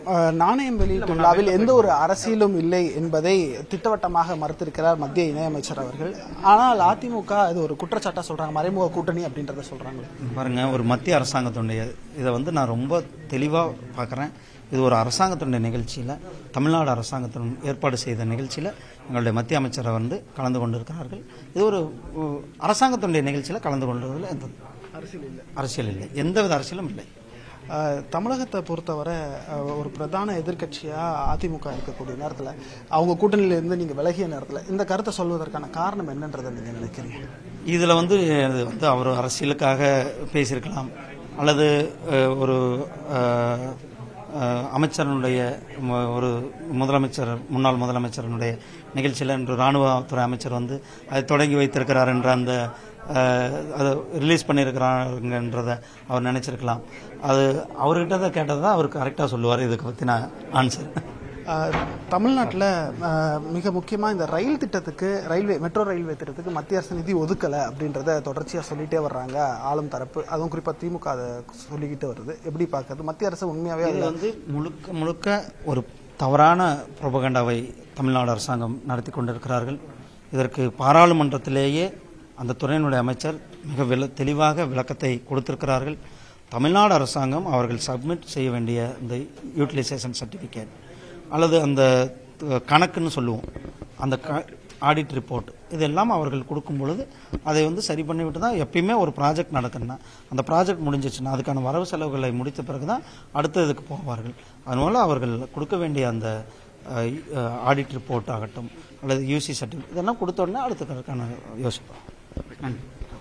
அஹ், நாணயம் வெளியீட்டு விழாவில் எந்த ஒரு அரசியலும் இல்லை என்பதை திட்டவட்டமாக மறுத்திருக்கிறார் மத்திய இணையமைச்சர் அவர்கள் ஆனால் அதிமுக இது ஒரு குற்றச்சாட்டா சொல்றாங்க மறைமுக கூட்டணி அப்படின்றத சொல்றாங்க பாருங்க ஒரு மத்திய அரசாங்கத்துடைய இதை வந்து நான் ரொம்ப தெளிவாக பார்க்குறேன் இது ஒரு அரசாங்கத்தினுடைய நிகழ்ச்சியில் தமிழ்நாடு அரசாங்கத்தின் ஏற்பாடு செய்த நிகழ்ச்சியில் எங்களுடைய மத்திய அமைச்சரை வந்து கலந்து கொண்டிருக்கிறார்கள் இது ஒரு உ- அரசாங்கத்தினுடைய நிகழ்ச்சியில் கலந்து கொண்டதில் எந்த அரசியல் இல்லை அரசியல் இல்லை எந்தவித அரசியலும் இல்லை அஹ், தமிழகத்தை பொறுத்தவரை அஹ், ஒரு பிரதான எதிர்க்கட்சியா அதிமுக இருக்கக்கூடிய நேரத்தில் அவங்க கூட்டணியில இருந்து நீங்க விலகிய நேரத்தில் இந்த கருத்தை சொல்வதற்கான காரணம் என்னன்றதை நீங்க நினைக்கிறீங்க இதில் வந்து இது வந்து அவர் அரசியலுக்காக பேசியிருக்கலாம் அல்லது அஹ், ஒரு அஹ், அஹ், அமைச்சரனுடைய ம- ஒரு முதலமைச்சர் முன்னாள் முதலமைச்சரனுடைய நிகழ்ச்சியில் இன்று ராணுவத்துறை அமைச்சர் வந்து அதை தொடங்கி வைத்திருக்கிறார் என்ற அந்த அஹ், அதை ரிலீஸ் பண்ணியிருக்கிறாங்கன்றத அவர் நினைச்சிருக்கலாம் அது அவர்கிட்ட தான் கேட்டது தான் அவர் கரெக்டாக சொல்லுவார் இதுக்கு பற்றின ஆன்சர் தமிழ்நாட்டில் மிக முக்கியமாக இந்த ரயில் திட்டத்துக்கு ரயில்வே மெட்ரோ ரயில்வே திட்டத்துக்கு மத்திய அரசு நிதி ஒதுக்கலை அப்படின்றத தொடர்ச்சியாக சொல்லிட்டே வர்றாங்க ஆளும் தரப்பு அதுவும் குறிப்பாக திமுக அதை சொல்லிக்கிட்டு வருது எப்படி பார்க்கறது மத்திய அரசு உண்மையாகவே இது வந்து முழுக்க முழுக்க ஒரு தவறான புரபகண்டாவை தமிழ்நாடு அரசாங்கம் நடத்தி கொண்டிருக்கிறார்கள் இதற்கு பாராளுமன்றத்திலேயே அந்த துறையினுடைய அமைச்சர் மிக வில தெளிவாக விளக்கத்தை கொடுத்திருக்கிறார்கள் தமிழ்நாடு அரசாங்கம் அவர்கள் சப்மிட் செய்ய வேண்டிய இந்த யூட்டிலைசேஷன் சர்டிஃபிகேட் அல்லது அந்த அஹ், கணக்குன்னு சொல்லுவோம் அந்த ஆடிட் ரிப்போர்ட் இதெல்லாம் அவர்கள் கொடுக்கும் பொழுது அதை வந்து சரி பண்ணிவிட்டு தான் எப்பயுமே ஒரு ப்ராஜெக்ட் நடக்குதுன்னா அந்த ப்ராஜெக்ட் முடிஞ்சிச்சுன்னா அதுக்கான வரவு செலவுகளை முடித்த பிறகு தான் அடுத்த இதுக்கு போவார்கள் அதனால அவர்கள் கொடுக்க வேண்டிய அந்த ஆடிட் ரிப்போர்ட் ஆகட்டும் அல்லது யூசி சர்டிஃபிகேட் இதெல்லாம் கொடுத்த உடனே அடுத்ததுக்கான யோசிப்போம் நன்றி